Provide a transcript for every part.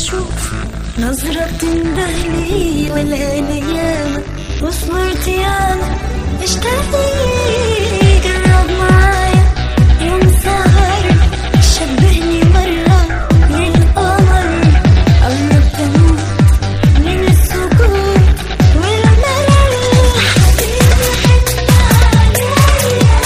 اشوف نظرة بتندهلي ولا الايام وصبرت ياما اشتقت لي جرب معايا يوم سهر شبهني مرة للقمر قربت اموت من السكوت والملل حبيبي حن عليا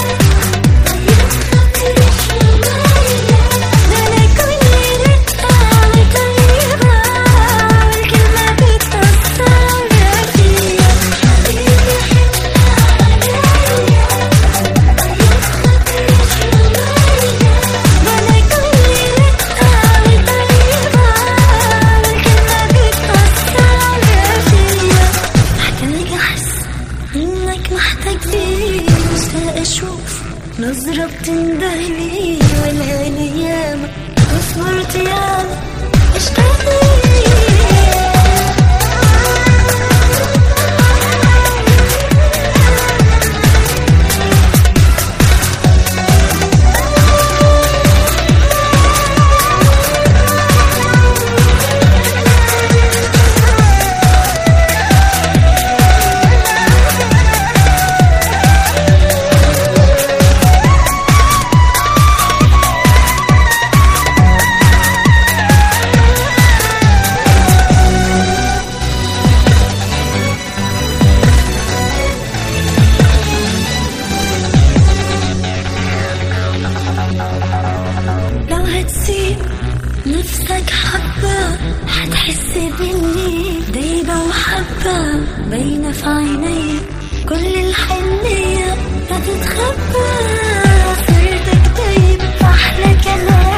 طيب خاطري شوية ده انا كل رقة وطيبة والكلمة بتأثر فيا حبيبي حن عليا طيب خاطري شوية ده انا كل رقة وطيبة والكلمة بتأثر فيا محتاج احس انك محتاج لي مشتاق اشوف نظرة بتندهلي ولا الايام اصبرت ياما اشتقت لي لو هتسيب نفسك حبة هتحس بإني دايبة وحبة باينة في عيني كل الحنية هتتخبى صرتك دايب في أحلى كلام